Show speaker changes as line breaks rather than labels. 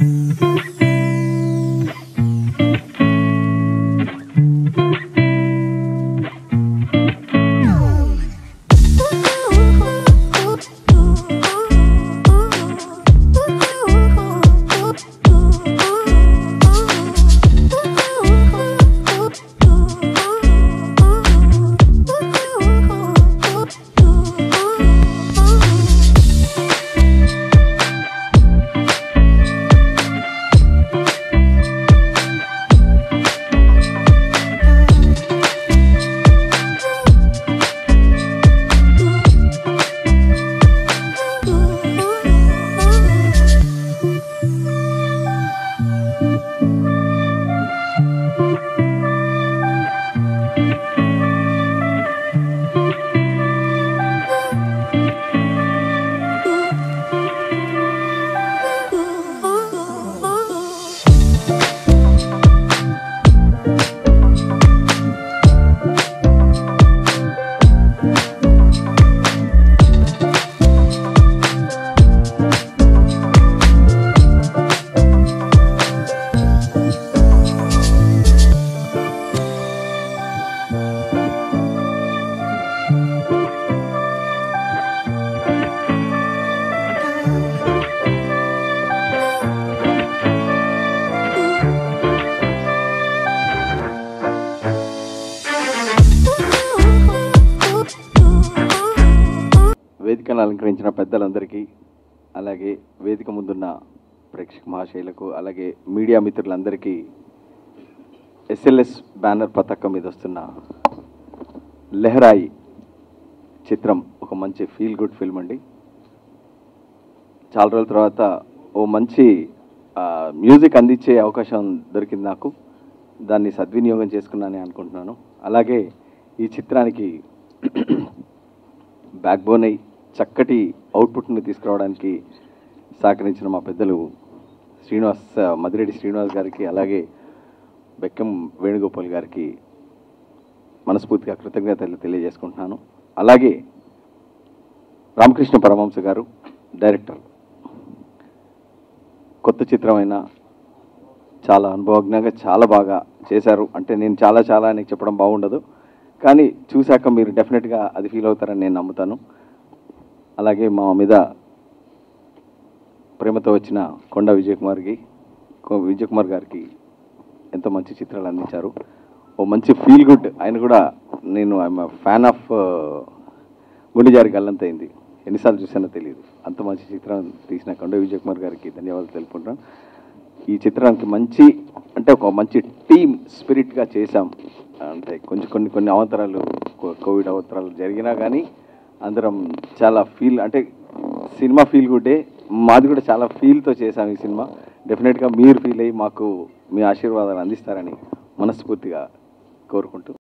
వేదికను అలంకరించిన పెద్దలందరికీ అలాగే వేదిక ముందున్న ప్రేక్షక మహాశైలకు అలాగే మీడియా మిత్రులందరికీ ఎస్ఎల్ఎస్ బ్యానర్ పతాకం మీద వస్తున్న లెహరాయి చిత్రం ఒక మంచి ఫీల్ గుడ్ ఫిల్మ్ అండి చాలా రోజుల తర్వాత ఓ మంచి ఆ, మ్యూజిక్ అందించే అవకాశం దొరికింది నాకు దాన్ని సద్వినియోగం చేసుకున్నానని అనుకుంటున్నాను అలాగే ఈ చిత్రానికి బ్యాక్ బోన్ అయి చక్కటి అవుట్పుట్ని తీసుకురావడానికి సహకరించిన మా పెద్దలు శ్రీనివాస్ మదిరెడ్డి శ్రీనివాస్ గారికి అలాగే బెక్కం వేణుగోపాల్ గారికి మనస్ఫూర్తిగా కృతజ్ఞతలు తెలియజేసుకుంటున్నాను అలాగే రామకృష్ణ పరమహంస గారు డైరెక్టర్ కొత్త చిత్రమైన చాలా అనుభవజ్ఞంగా చాలా బాగా చేశారు అంటే నేను చాలా చాలా అని చెప్పడం బాగుండదు కానీ చూశాక మీరు డెఫినెట్గా అది ఫీల్ అవుతారని నేను నమ్ముతాను అలాగే మా మీద ప్రేమతో వచ్చిన కొండ విజయ్ కుమార్కి కో- విజయ్ కుమార్ గారికి ఎంతో మంచి చిత్రాలు అందించారు ఓ మంచి ఫీల్ గుడ్ ఆయన కూడా నేను I'm fan of Gundejaari Gallanthaindi ఎన్నిసార్లు చూసానో తెలియదు అంత మంచి చిత్రం తీసిన కొండ విజయ్ కుమార్ గారికి ధన్యవాదాలు తెలుపుకుంటాను ఈ చిత్రానికి మంచి అంటే ఒక మంచి టీమ్ స్పిరిట్గా చేశాం అంటే కొంచెం కొన్ని కొన్ని అవతరాలు కో- కోవిడ్ అవతరాలు జరిగినా కానీ అందరం చాలా ఫీల్ అంటే సినిమా ఫీల్ గుడ్డే మాది కూడా చాలా ఫీల్తో చేశాం ఈ సినిమా డెఫినెట్గా మీరు ఫీల్ అయ్యి మాకు మీ ఆశీర్వాదాలు అందిస్తారని మనస్ఫూర్తిగా కోరుకుంటూ